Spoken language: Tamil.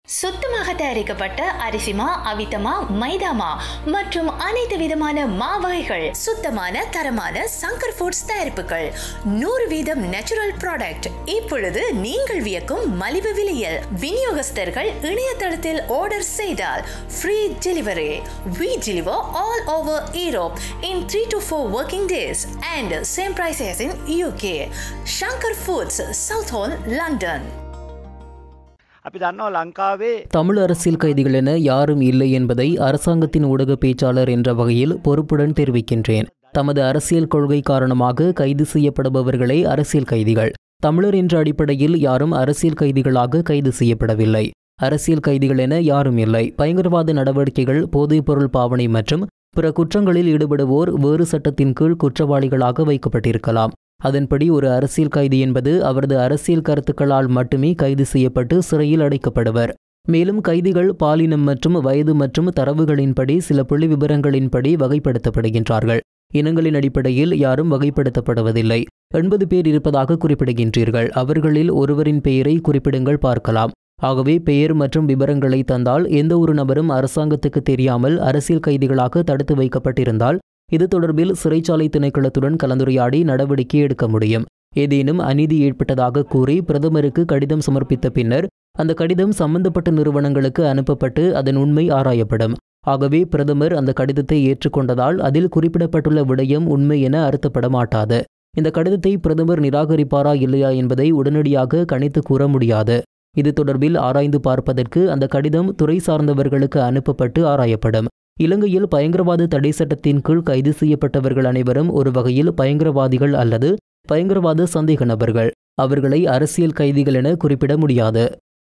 சுத்தமாக தயாரிக்கப்பட்ட அரிசிமா அவித்தமா மைதாமா மற்றும் அனைத்து விதமான மா வகைகள் சுத்தமான தரமான சங்கர் ஃபுட்ஸ் தயாரிப்புகள் நூறு வீதம் நேச்சுரல் ப்ராடக்ட் இப்பொழுது நீங்கள் வியக்கும் மலிவு விலையில் விநியோகஸ்தர்கள் இணையதளத்தில் ஆர்டர் செய்தால் free delivery we deliver all over Europe in three to four working days and same prices in UK. Shankar Foods, South Hall, London. අපි දන්නවා ලංකාවේ தமிழ் அரசியல் கைதிகள் என யாரும் இல்லை என்பதை அரசாங்கத்தின் ஊடக பேச்சாளர் என்ற வகையில் பொறுப்புடன் தெரிவிக்கின்றேன் தமது அரசியல் கொள்கை காரணமாக கைது செய்யப்படுபவர்களே அரசியல் கைதிகள் தமிழர் என்ற அடிப்படையில் யாரும் அரசியல் கைதிகளாக கைது செய்யப்படவில்லை அரசியல் கைதிகள் என யாரும் இல்லை பயங்கரவாத நடவடிக்கைகள் போதைப்பொருள் பாவனை மற்றும் பிற குற்றங்களில் ஈடுபடுவோர் வேறு சட்டத்தின் கீழ் குற்றவாளிகளாக வைக்கப்பட்டிருக்கலாம் அதன்படி ஒரு அரசியல் கைதி என்பது அவரது அரசியல் கருத்துக்களால் மட்டுமே கைது செய்யப்பட்டு சிறையில் அடைக்கப்படுவர் மேலும் கைதிகள் பாலினம் மற்றும் வயது மற்றும் தரவுகளின்படி சில புள்ளி விவரங்களின்படி வகைப்படுத்தப்படுகின்றார்கள் இனங்களின் அடிப்படையில் யாரும் வகைப்படுத்தப்படுவதில்லை எண்பது பேர் இருப்பதாக குறிப்பிடுகின்றீர்கள் அவர்களில் ஒருவரின் பெயரை குறிப்பிடுங்கள் பார்க்கலாம் ஆகவே பெயர் மற்றும் விவரங்களை தந்தால் எந்த ஒரு நபரும் அரசாங்கத்துக்கு தெரியாமல் அரசியல் கைதிகளாக தடுத்து வைக்கப்பட்டிருந்தால் இது தொடர்பில் சிறைச்சாலை திணைக்களத்துடன் கலந்துரையாடி நடவடிக்கை எடுக்க முடியும் ஏதேனும் அநீதி ஏற்பட்டதாக கூறி பிரதமருக்கு கடிதம் சமர்ப்பித்த பின்னர் அந்த கடிதம் சம்பந்தப்பட்ட நிறுவனங்களுக்கு அனுப்பப்பட்டு அதன் உண்மை ஆராயப்படும் ஆகவே பிரதமர் அந்த கடிதத்தை ஏற்றுக்கொண்டதால் அதில் குறிப்பிடப்பட்டுள்ள விடயம் உண்மை என அர்த்தப்பட மாட்டாது இந்த கடிதத்தை பிரதமர் நிராகரிப்பாரா இல்லையா என்பதை உடனடியாக கணித்து கூற முடியாது இது தொடர்பில் ஆராய்ந்து பார்ப்பதற்கு அந்த கடிதம் துறை சார்ந்தவர்களுக்கு அனுப்பப்பட்டு ஆராயப்படும் இலங்கையில் பயங்கரவாத தடை சட்டத்தின் கீழ் கைது செய்யப்பட்டவர்கள் அனைவரும் ஒரு வகையில் பயங்கரவாதிகள் அல்லது பயங்கரவாத சந்தேக நபர்கள் அவர்களை அரசியல் கைதிகள் என குறிப்பிட முடியாது